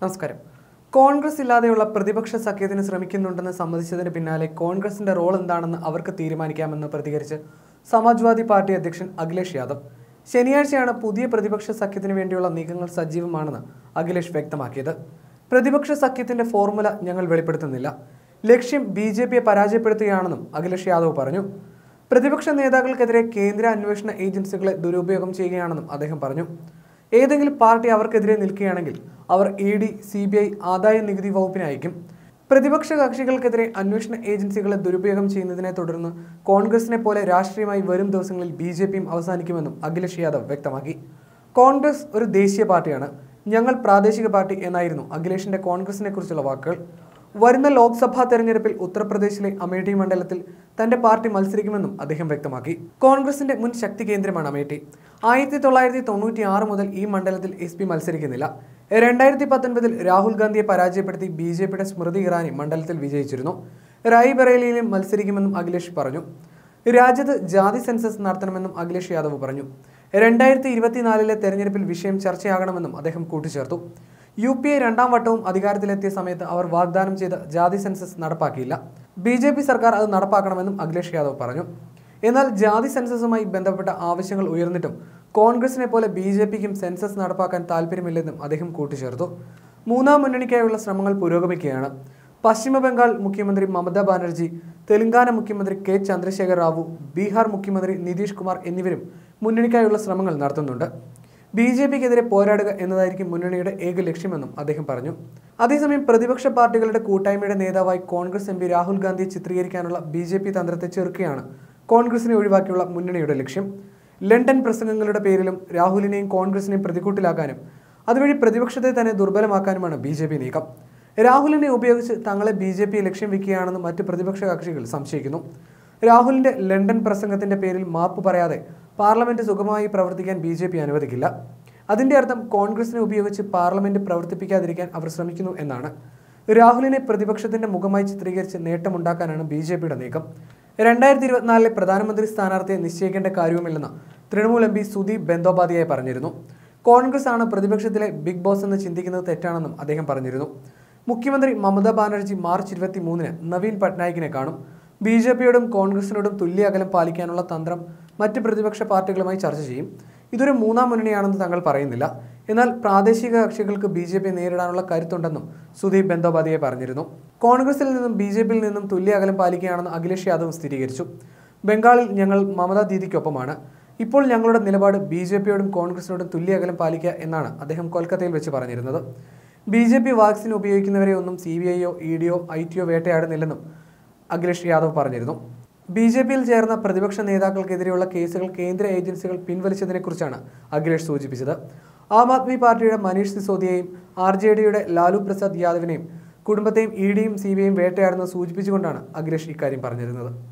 നമസ്കാരം കോൺഗ്രസ് ഇല്ലാതെയുള്ള പ്രതിപക്ഷ സഖ്യത്തിന് ശ്രമിക്കുന്നുണ്ടെന്ന് സമ്മതിച്ചതിന് പിന്നാലെ കോൺഗ്രസിന്റെ റോൾ എന്താണെന്ന് അവർക്ക് തീരുമാനിക്കാമെന്ന് പ്രതികരിച്ച് സമാജ്വാദി പാർട്ടി അധ്യക്ഷൻ അഖിലേഷ് യാദവ് ശനിയാഴ്ചയാണ് പുതിയ പ്രതിപക്ഷ സഖ്യത്തിന് വേണ്ടിയുള്ള നീക്കങ്ങൾ സജീവമാണെന്ന് അഖിലേഷ് വ്യക്തമാക്കിയത് പ്രതിപക്ഷ സഖ്യത്തിന്റെ ഫോർമുല ഞങ്ങൾ വെളിപ്പെടുത്തുന്നില്ല ലക്ഷ്യം ബി ജെ പിയെ പരാജയപ്പെടുത്തുകയാണെന്നും അഖിലേഷ് യാദവ് പറഞ്ഞു പ്രതിപക്ഷ നേതാക്കൾക്കെതിരെ കേന്ദ്ര അന്വേഷണ ഏജൻസികളെ ദുരുപയോഗം ചെയ്യുകയാണെന്നും അദ്ദേഹം പറഞ്ഞു ഏതെങ്കിലും പാർട്ടി അവർക്കെതിരെ നിൽക്കുകയാണെങ്കിൽ അവർ E D C B I ആദായ നികുതി വകുപ്പിന് അയക്കും പ്രതിപക്ഷ കക്ഷികൾക്കെതിരെ അന്വേഷണ ഏജൻസികളെ ദുരുപയോഗം ചെയ്യുന്നതിനെ തുടർന്ന് കോൺഗ്രസിനെ പോലെ രാഷ്ട്രീയമായി വരും ദിവസങ്ങളിൽ ബി ജെ പിയും അവസാനിക്കുമെന്നും അഖിലേഷ് യാദവ് വ്യക്തമാക്കി കോൺഗ്രസ് ഒരു ദേശീയ പാർട്ടിയാണ് ഞങ്ങൾ പ്രാദേശിക പാർട്ടി എന്നായിരുന്നു അഖിലേഷിന്റെ കോൺഗ്രസിനെ കുറിച്ചുള്ള വാക്കുകൾ വരുന്ന ലോക്സഭാ തെരഞ്ഞെടുപ്പിൽ ഉത്തർപ്രദേശിലെ അമേഠി മണ്ഡലത്തിൽ തന്റെ പാർട്ടി മത്സരിക്കുമെന്നും അദ്ദേഹം വ്യക്തമാക്കി കോൺഗ്രസിന്റെ മുൻ ശക്തി കേന്ദ്രമാണ് അമേഠി ആയിരത്തി തൊള്ളായിരത്തി തൊണ്ണൂറ്റി ആറ് മുതൽ ഈ മണ്ഡലത്തിൽ എസ് പി മത്സരിക്കുന്നില്ല രണ്ടായിരത്തി പത്തൊൻപതിൽ രാഹുൽ ഗാന്ധിയെ പരാജയപ്പെടുത്തി ബി ജെ പിയുടെ സ്മൃതി ഇറാനി മണ്ഡലത്തിൽ വിജയിച്ചിരുന്നു റായ്ബറേലിയിലും മത്സരിക്കുമെന്നും അഖിലേഷ് പറഞ്ഞു രാജ്യത്ത് ജാതി സെൻസസ് നടത്തണമെന്നും അഖിലേഷ് യാദവ് പറഞ്ഞു രണ്ടായിരത്തി ഇരുപത്തിനാലിലെ തെരഞ്ഞെടുപ്പിൽ വിഷയം ചർച്ചയാകണമെന്നും അദ്ദേഹം കൂട്ടിച്ചേർത്തു യു പി എ രണ്ടാം വട്ടവും അധികാരത്തിലെത്തിയ സമയത്ത് അവർ വാഗ്ദാനം ചെയ്ത ജാതി സെൻസസ് നടപ്പാക്കിയില്ല ബി ജെ പി സർക്കാർ അത് നടപ്പാക്കണമെന്നും അഖിലേഷ് യാദവ് പറഞ്ഞു എന്നാൽ ജാതി സെൻസസുമായി ബന്ധപ്പെട്ട ആവശ്യങ്ങൾ ഉയർന്നിട്ടും കോൺഗ്രസിനെ പോലെ ബി ജെ പിക്കും സെൻസസ് നടപ്പാക്കാൻ താല്പര്യമില്ലെന്നും അദ്ദേഹം കൂട്ടിച്ചേർത്തു മൂന്നാം മുന്നണിക്കായുള്ള ശ്രമങ്ങൾ പുരോഗമിക്കുകയാണ് പശ്ചിമ ബംഗാൾ മുഖ്യമന്ത്രി മമതാ ബാനർജി തെലങ്കാന മുഖ്യമന്ത്രി കെ ചന്ദ്രശേഖർ റാവു ബീഹാർ മുഖ്യമന്ത്രി നിതീഷ് കുമാർ എന്നിവരും മുന്നണിക്കായുള്ള ശ്രമങ്ങൾ നടത്തുന്നുണ്ട് ബി ജെ പിക്കെതിരെ പോരാടുക എന്നതായിരിക്കും മുന്നണിയുടെ ഏക ലക്ഷ്യമെന്നും അദ്ദേഹം പറഞ്ഞു അതേസമയം പ്രതിപക്ഷ പാർട്ടികളുടെ കൂട്ടായ്മയുടെ നേതാവായി കോൺഗ്രസ് എം പി രാഹുൽ ഗാന്ധിയെ ചിത്രീകരിക്കാനുള്ള ബി ജെ പി തന്ത്രത്തെ ചെറുക്കുകയാണ് കോൺഗ്രസിനെ ഒഴിവാക്കിയുള്ള മുന്നണിയുടെ ലക്ഷ്യം ലണ്ടൻ പ്രസംഗങ്ങളുടെ പേരിലും രാഹുലിനെയും കോൺഗ്രസിനെയും പ്രതികൂട്ടിലാക്കാനും അതുവഴി പ്രതിപക്ഷത്തെ തന്നെ ദുർബലമാക്കാനുമാണ് ബി ജെ പി നീക്കം രാഹുലിനെ ഉപയോഗിച്ച് തങ്ങളെ ബി ജെ പി ലക്ഷ്യം വെക്കുകയാണെന്ന് മറ്റ് പ്രതിപക്ഷ കക്ഷികൾ സംശയിക്കുന്നു രാഹുലിന്റെ ലണ്ടൻ പ്രസംഗത്തിന്റെ പേരിൽ മാപ്പ് പറയാതെ പാർലമെന്റ് സുഗമമായി പ്രവർത്തിക്കാൻ ബി ജെ പി അനുവദിക്കില്ല അതിന്റെ അർത്ഥം കോൺഗ്രസിനെ ഉപയോഗിച്ച് പാർലമെന്റ് പ്രവർത്തിപ്പിക്കാതിരിക്കാൻ അവർ ശ്രമിക്കുന്നു എന്നാണ് രാഹുലിനെ പ്രതിപക്ഷത്തിന്റെ മുഖമായി ചിത്രീകരിച്ച് നേട്ടമുണ്ടാക്കാനാണ് ബി ജെ പിയുടെ നീക്കം രണ്ടായിരത്തി ഇരുപത്തിനാലിലെ പ്രധാനമന്ത്രി സ്ഥാനാർത്ഥിയെ നിശ്ചയിക്കേണ്ട കാര്യവുമില്ലെന്ന് തൃണമൂൽ എം പി സുദീപ് ബന്ദോപാധ്യായ പറഞ്ഞിരുന്നു കോൺഗ്രസ് ആണ് പ്രതിപക്ഷത്തിലെ ബിഗ് ബോസ് എന്ന് ചിന്തിക്കുന്നത് തെറ്റാണെന്നും അദ്ദേഹം പറഞ്ഞിരുന്നു മുഖ്യമന്ത്രി മമതാ ബാനർജി മാർച്ച് ഇരുപത്തി മൂന്നിന് നവീൻ പട്നായിക്കിനെ കാണും ബി ജെ പിയോടും കോൺഗ്രസിനോടും തുല്യ അകലം പാലിക്കാനുള്ള തന്ത്രം മറ്റ് പ്രതിപക്ഷ പാർട്ടികളുമായി ചർച്ച ചെയ്യും ഇതൊരു മൂന്നാം മുന്നണിയാണെന്ന് തങ്ങൾ പറയുന്നില്ല എന്നാൽ പ്രാദേശിക കക്ഷികൾക്ക് ബി ജെ പി നേരിടാനുള്ള കരുത്തുണ്ടെന്നും സുദീപ് ബന്ദോപാധ്യായ പറഞ്ഞിരുന്നു കോൺഗ്രസിൽ നിന്നും ബി ജെ പിയിൽ നിന്നും തുല്യ അകലം പാലിക്കുകയാണെന്ന് അഖിലേഷ് യാദവ് സ്ഥിരീകരിച്ചു ബംഗാളിൽ ഞങ്ങൾ മമതാ ദീദിക്കൊപ്പമാണ് ഇപ്പോൾ ഞങ്ങളുടെ നിലപാട് ബി ജെ പിയോടും കോൺഗ്രസിനോടും തുല്യ അകലം പാലിക്കുക എന്നാണ് അദ്ദേഹം കൊൽക്കത്തയിൽ വെച്ച് പറഞ്ഞിരുന്നത് ബി ജെ പി വാക്സിൻ ഉപയോഗിക്കുന്നവരെ ഒന്നും സി ബി ഐയോ ഇ ഡിയോ ഐ ടിയോ വേട്ടയാടുന്നില്ലെന്നും അഖിലേഷ് യാദവ് പറഞ്ഞിരുന്നു ബി ജെ പിയിൽ ചേർന്ന പ്രതിപക്ഷ നേതാക്കൾക്കെതിരെയുള്ള കേസുകൾ കേന്ദ്ര ഏജൻസികൾ പിൻവലിച്ചതിനെക്കുറിച്ചാണ് അഖിലേഷ് സൂചിപ്പിച്ചത് ആം ആദ്മി പാർട്ടിയുടെ മനീഷ് സിസോദിയെയും ആർ ജെ ഡിയുടെ ലാലു പ്രസാദ് യാദവിനെയും കുടുംബത്തെയും ഇ ഡിയും സി ബി ഐയും വേട്ടയാടുന്നത് സൂചിപ്പിച്ചുകൊണ്ടാണ് അഖിലേഷ് ഇക്കാര്യം പറഞ്ഞിരുന്നത്